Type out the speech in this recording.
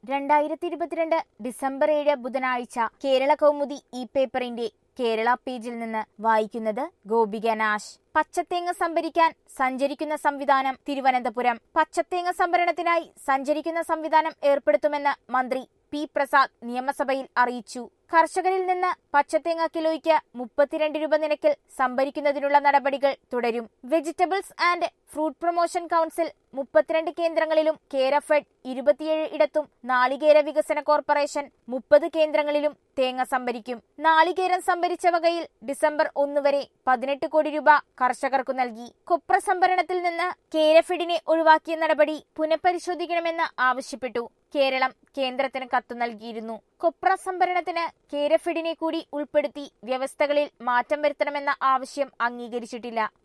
രണ്ടായിരത്തി ഇരുപത്തിരണ്ട് ഡിസംബർ ഏഴ് ബുധനാഴ്ച കേരള കൗമുദി ഈ പേപ്പറിന്റെ കേരള പേജിൽ നിന്ന് വായിക്കുന്നത് ഗോപിക നാശ് പച്ചത്തേങ്ങ സംഭരിക്കാൻ സഞ്ചരിക്കുന്ന സംവിധാനം തിരുവനന്തപുരം പച്ചത്തേങ്ങ സംഭരണത്തിനായി സഞ്ചരിക്കുന്ന സംവിധാനം ഏർപ്പെടുത്തുമെന്ന് മന്ത്രി പി പ്രസാദ് നിയമസഭയിൽ അറിയിച്ചു കർഷകരിൽ നിന്ന് പച്ചത്തേങ്ങ കിലോയ്ക്ക് മുപ്പത്തിരണ്ട് രൂപ നിരക്കിൽ സംഭരിക്കുന്നതിനുള്ള നടപടികൾ തുടരും vegetables and fruit promotion council മുപ്പത്തിരണ്ട് കേന്ദ്രങ്ങളിലും കേരഫെഡ് ഇരുപത്തിയേഴ് ഇടത്തും നാളികേര വികസന കോർപ്പറേഷൻ മുപ്പത് കേന്ദ്രങ്ങളിലും തേങ്ങ സംഭരിക്കും നാളികേരം സംഭരിച്ച വകയിൽ ഡിസംബർ ഒന്ന് വരെ പതിനെട്ട് കോടി രൂപ കർഷകർക്കു നൽകി കൊപ്ര സംഭരണത്തിൽ നിന്ന് കേരഫെഡിനെ ഒഴിവാക്കിയ നടപടി പുനഃപരിശോധിക്കണമെന്ന് ആവശ്യപ്പെട്ടു കേരളം കേന്ദ്രത്തിന് കത്തു നൽകിയിരുന്നു കൊപ്ര സംഭരണത്തിന് കേരഫെഡിനെ കൂടി ഉൾപ്പെടുത്തി വ്യവസ്ഥകളിൽ മാറ്റം വരുത്തണമെന്ന ആവശ്യം അംഗീകരിച്ചിട്ടില്ല